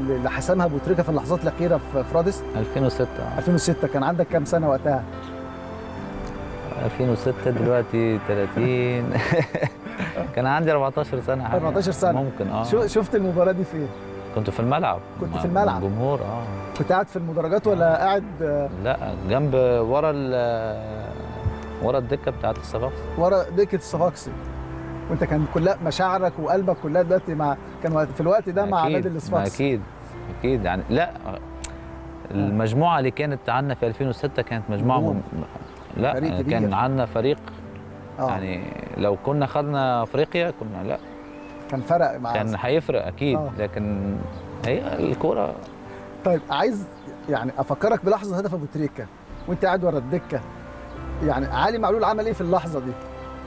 اللي حسمها ابو تريكه في اللحظات الاخيره في في رادس 2006 2006 كان عندك كام سنه وقتها 2006 دلوقتي 30 كان عندي 14 سنه حاجة. 14 سنة. ممكن اه شو شفت المباراه دي فين كنت في الملعب كنت مع في الملعب. الجمهور اه كنت قاعد في المدرجات ولا قاعد آه، لا جنب ورا ال ورا الدكه بتاعت الصفاقس ورا دكه الصفاقسي وانت كان كلها مشاعرك وقلبك كلها دلوقتي مع كان وقت- في الوقت ده مع أكيد، نادي ما الصفاقسي اكيد اكيد يعني لا المجموعه اللي كانت عندنا في 2006 كانت مجموعه نجوم. م... لا فريق كبير. كان عندنا فريق اه يعني لو كنا خدنا افريقيا كنا لا كان فرق مع كان هيفرق اكيد آه. لكن هي الكوره طيب عايز يعني افكرك بلحظه هدف ابو تريكه وانت قاعد ورا الدكه يعني علي معلول عمل ايه في اللحظه دي؟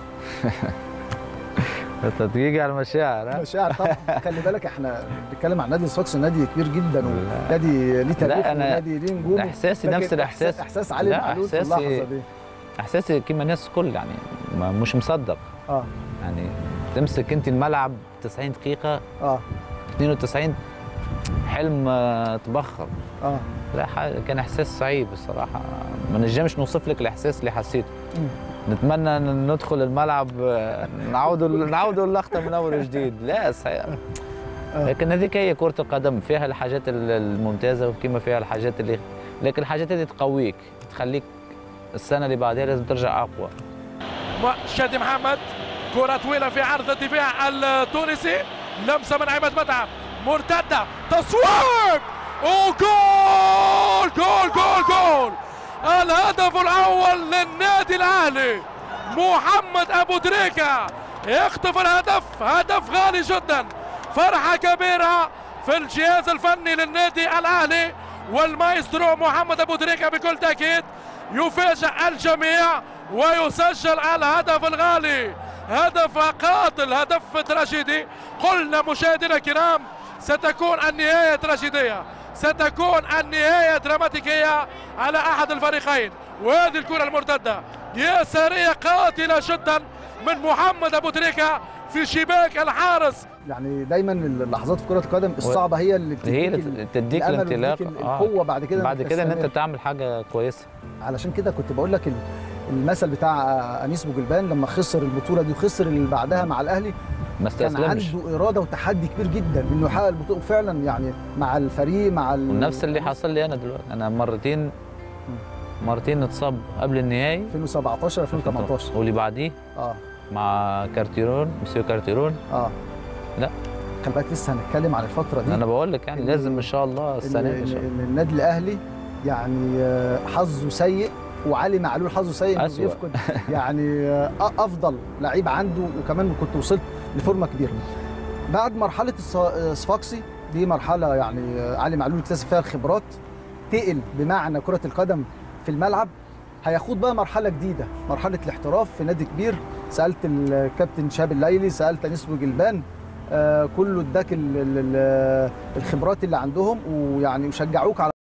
تيجي على المشاعر ها؟ مشاعر طبعا خلي بالك احنا بنتكلم عن نادي الصفاقسي نادي كبير جدا لا. ونادي ليه تاريخ لا، أنا ونادي ليه نجوم احساسي لكن نفس الاحساس احساس علي لا، معلول في إحساسي- اللحظه دي احساسي كما الناس الكل يعني ما مش مصدق اه يعني تمسك انت الملعب 90 دقيقه اه 92 حلم آه، تبخر اه لا ح- كان احساس صعيب الصراحه ما نجمش نوصف لك الاحساس اللي حسيته مم. نتمنى ان ندخل الملعب آه، نعود نعود اللقطه من اول وجديد لا صحيح آه. لكن هذيك هي كره القدم فيها الحاجات ال- الممتازه وكما فيها الحاجات اللي لكن الحاجات اللي تقويك تخليك السنه اللي بعدها لازم ترجع اقوى شادي محمد كرة طويلة في عرض الدفاع التونسي لمسة من عماد متعب مرتدة تصويب وجول جول جول جول الهدف الأول للنادي الأهلي محمد أبو تريكة يخطف الهدف هدف غالي جدا فرحة كبيرة في الجهاز الفني للنادي الأهلي والمايسترو محمد أبو تريكة بكل تأكيد يفاجئ الجميع ويسجل الهدف الغالي هدف قاتل هدف تراجيدي قلنا مشاهدينا الكرام ستكون النهاية تراجيدية ستكون النهاية دراماتيكية على أحد الفريقين وهذه الكرة المرتدة يسارية قاتلة جدا من محمد أبو تريكة في شباك الحارس يعني دايما اللحظات في كره القدم الصعبه هي اللي هي بتديك اللي ال- تديك الأمل الانطلاق وتديك آه. القوه بعد كده بعد إنك كده ان انت تستمر. تعمل حاجه كويسه علشان كده كنت بقول لك ال- المثل بتاع انيس بوجلبان لما خسر البطوله دي وخسر اللي بعدها مع الاهلي ما كان استسلمش عنده اراده وتحدي كبير جدا انه يحقق البطوله فعلا يعني مع الفريق مع ال... ونفس اللي حصل لي انا دلوقتي انا مرتين مرتين اتصاب قبل النهائي 2017 2018 واللي بعديه اه مع كارتيرون مسيو كارتيرون اه لا. خلي بالك لسه هنتكلم عن الفتره دي انا بقول لك يعني إن- لازم ان شاء الله إن- السنه دي ان إن- شاء الله إن النادي الاهلي يعني آه، حظه سيء وعلي معلول حظه سيء انه أسوأ. يفقد يعني آه، افضل لعيب عنده وكمان كنت وصلت لفورمه كبيره بعد مرحله الص- آه، صفاقسي دي مرحله يعني آه، علي معلول اكتسب فيها الخبرات تقل بمعنى كره القدم في الملعب هيخوض بقى مرحله جديده مرحله الاحتراف في نادي كبير سالت الكابتن شاب الليلي سالت انيس بوجلبان آه، كله اداك ال- ال- ال- الخبرات اللي عندهم ويعني وشجعوك على